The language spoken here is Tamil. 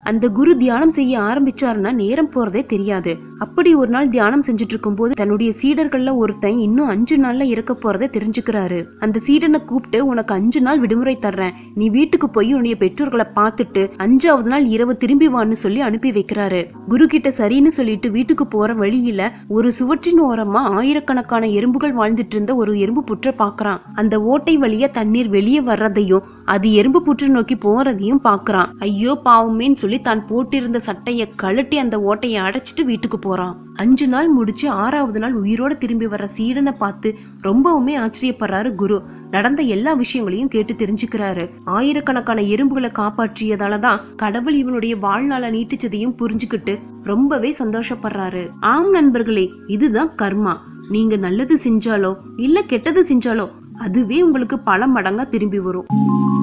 அந்த குரு தியானம் செய்ய ஆரம்பிச்சாருன்னா நேரம் போறதே தெரியாது அப்படி ஒரு நாள் தியானம் செஞ்சுட்டு இருக்கும்போது தன்னுடைய சீடர்கள்ல ஒருத்தன் இன்னும் அஞ்சு நாள்ல இறக்க போறதை தெரிஞ்சுக்கிறாரு அந்த சீடனை கூப்பிட்டு உனக்கு அஞ்சு நாள் விடுமுறை தர்றேன் நீ வீட்டுக்கு போய் உன்னுடைய பெற்றோர்களை பார்த்துட்டு அஞ்சாவது நாள் இரவு திரும்பி வான்னு சொல்லி அனுப்பி வைக்கிறாரு குரு கிட்ட சரின்னு சொல்லிட்டு வீட்டுக்கு போற வழியில ஒரு சுவற்றின் ஓரமா ஆயிரக்கணக்கான எறும்புகள் வாழ்ந்துட்டு இருந்த ஒரு எறும்பு புற்றை பாக்குறான் அந்த ஓட்டை வழியா தண்ணீர் வெளியே வர்றதையும் அது எறும்பு புற்று நோக்கி போறதையும் பாக்குறான் ஐயோ பாவமேன்னு சொல்லி தான் போட்டிருந்த சட்டைய கழட்டி அந்த ஓட்டையை அடைச்சிட்டு வீட்டுக்கு போறான் அஞ்சு நாள் முடிச்சு ஆறாவது நாள் உயிரோட திரும்பி வர்ற சீடனை பார்த்து ரொம்பவுமே ஆச்சரியப்படுறாரு குரு நடந்த எல்லா விஷயங்களையும் கேட்டு தெரிஞ்சுக்கிறாரு ஆயிரக்கணக்கான எறும்புகளை காப்பாற்றியதாலதான் கடவுள் இவனுடைய வாழ்நாளை நீட்டிச்சதையும் புரிஞ்சுக்கிட்டு ரொம்பவே சந்தோஷப்படுறாரு ஆம் நண்பர்களே இதுதான் கர்மா நீங்க நல்லது செஞ்சாலோ இல்ல கெட்டது செஞ்சாலோ அதுவே உங்களுக்கு பல மடங்கா திரும்பி வரும்